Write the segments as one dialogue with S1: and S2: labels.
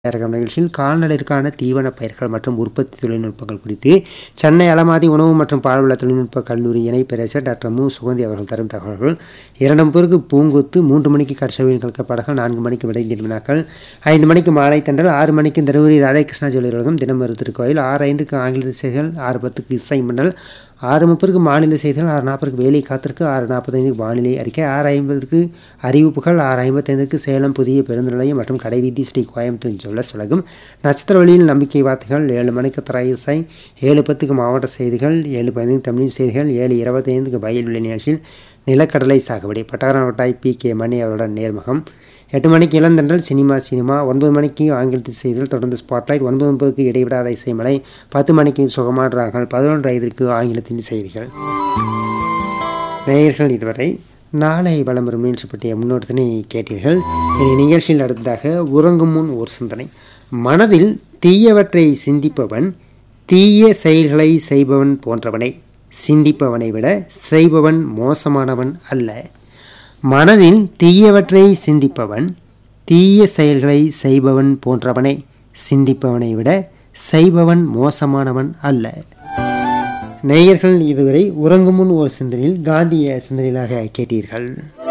S1: நேரகம் நிகழ்ச்சியில் கால்நடைக்கான தீவன பயிர்கள் மற்றும் உற்பத்தி தொழில்நுட்பங்கள் குறித்து சென்னை அலமாதி உணவு மற்றும் பால்வள தொழில்நுட்ப கல்லூரி இணை பேரரசர் டாக்டர் மு சுகந்தி அவர்கள் தரும் தகவல்கள் இரண்டு பேருக்கு பூங்குத்து மூன்று மணிக்கு கட்சவியல் கலக்கப்படங்கள் நான்கு மணிக்கு விடை வினாக்கள் ஐந்து மணிக்கு மாலை தண்டல் ஆறு மணிக்கு தருமபுரி ராதாகிருஷ்ணா ஜோதி உலகம் தினமரு திருக்கோயில் ஆறு ஐந்துக்கு ஆங்கில செய்திகள் ஆறு பத்துக்கு இசை மண்டல் ஆறு முப்பதுக்கு மாநில செய்திகள் ஆறு நாற்பதுக்கு வேலை காத்திருக்கு ஆறு நாற்பத்தைந்துக்கு வானிலை அறிக்கை ஆறு ஐம்பதுக்கு அறிவிப்புகள் ஆறு ஐம்பத்தைந்துக்கு சேலம் புதிய பேருந்து நிலையம் மற்றும் கடைவீதி ஸ்ரீ கோயம்புத்தூர் சொல்ல சுலகம் நட்சத்திர வழியில் நம்பிக்கை வார்த்தைகள் ஏழு மணிக்கு திரையிசை ஏழு பத்துக்கு மாவட்ட செய்திகள் ஏழு பதினைந்து தமிழ் செய்திகள் ஏழு இருபத்தைந்துக்கு வயல்வெளி நிகழ்ச்சியில் நிலக்கடலை சாகுபடி பட்டாரவட்டாய் பி கே மணி அவருடன் நேர்முகம் எட்டு மணிக்கு இளந்தன்றல் சினிமா சினிமா ஒன்பது மணிக்கு ஆங்கிலத்தில் செய்திகள் தொடர்ந்து ஸ்பாட்லைட் ஒன்பது முப்பதுக்கு இடைவிடாத இசைமலை பத்து மணிக்கு சுகமாடுறார்கள் பதினொன்று ஐந்திற்கு ஆங்கிலத்தின் செய்திகள் நேயர்கள் இதுவரை நாளை வளம் வரும் நிகழ்ச்சி பற்றிய முன்னோட்டத்தினை கேட்டீர்கள் இனி நிகழ்ச்சியில் அடுத்ததாக உறங்கும் முன் ஒரு சிந்தனை மனதில் தீயவற்றை சிந்திப்பவன் தீய செயல்களை செய்பவன் போன்றவனை சிந்திப்பவனை விட செய்பவன் மோசமானவன் அல்ல மனதில் தீயவற்றை சிந்திப்பவன் தீய செயல்களை செய்பவன் போன்றவனை சிந்திப்பவனை விட செய்பவன் மோசமானவன் அல்ல நேயர்கள் இதுவரை உறங்கும் முன் ஒரு சிந்தனையில் காந்திய சிந்தனையிலாக கேட்டீர்கள்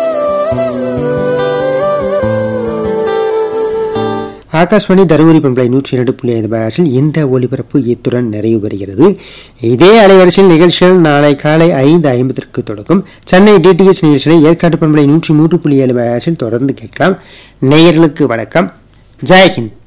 S1: ஆகாஷ்வாணி தருமபுரி பண்பலை நூற்றி இரண்டு புள்ளி ஐந்து பாஷில் இந்த ஒலிபரப்பு இத்துடன் நிறைவு பெறுகிறது இதே அலைவரிசையில் நிகழ்ச்சிகள் நாளை காலை ஐந்து ஐம்பதற்கு தொடங்கும் சென்னை டிடிஎச் நிகழ்ச்சிகளை ஏற்காடு பண்பலை நூற்றி மூன்று புள்ளி ஏழு பாஷில் தொடர்ந்து கேட்கலாம் நேயர்களுக்கு வணக்கம் ஜெய்ஹிந்த்